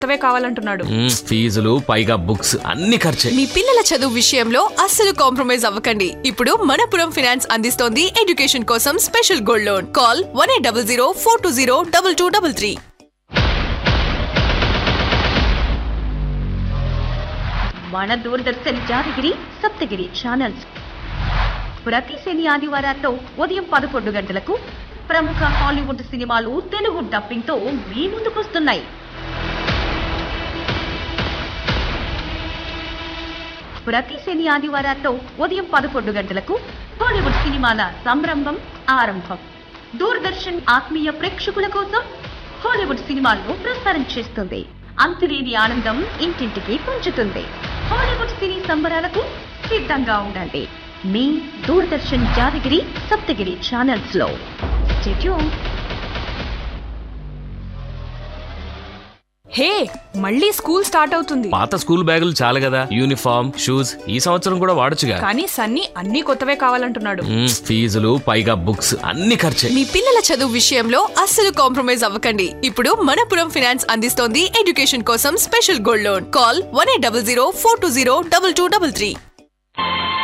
కొత్తవే కావాలంటున్నాడు మ్మ్, ఫీజులు పైగా బుక్స్ అన్ని ఖర్చే మీ పిల్లల చదువు విషయంలో అస్సలు కాంప్రమైజ్ అవ్వకండి ఇప్పుడు మనపురం ఫినాన్స్ అందిస్తోంది ఎడ్యుకేషన్ కోసం special gold loan call one eight double zero four two zero double two double three మన దూరదర్శన్ యాదగిరి సప్తగిరి ఛానల్స్ ప్రతి శని ఆదివారాల్లో ఉదయం పదకొండు గంటలకు ప్రముఖ హాలీవుడ్ సినిమాలు తెలుగు డబ్బింగ్ తో మీ ముందుకొస్తున్నాయి ప్రతి శని ఆదివారాల్లో ఉదయం పదకొండు గంటలకు హాలీవుడ్ సినిమాల సంరంభం ఆరంభం దూరదర్శన్ ఆత్మీయ ప్రేక్షకుల కోసం హాలీవుడ్ సినిమాలను ప్రసారం చేస్తుంది అంతులేని ఆనందం ఇంటింటికి పంచుతుంది హాలీవుడ్ సినీ సంబరాలకు సిద్ధంగా ఉండండి మీ దూరదర్శన్ యాదగిరి సప్తగిరి ఛానల్స్ లో స్టేట్యూన్ హే మళ్ళీ స్కూల్ స్టార్ట్ అవుతుంది పాత స్కూల్ బ్యాగులు చాలు కదా యూనిఫామ్ షూస్ ఈ సంవత్సరం కూడా వాడొచ్చుగా కానీ సన్నీ అన్ని కొత్తవే కావాలంటున్నాడు మ్మ్, ఫీజులు పైగా బుక్స్ అన్ని ఖర్చే మీ పిల్లల చదువు విషయంలో అస్సలు కాంప్రమైజ్ అవ్వకండి ఇప్పుడు మనపురం ఫినాన్స్ అందిస్తోంది ఎడ్యుకేషన్ కోసం special gold loan call one eight double zero four two zero double two double three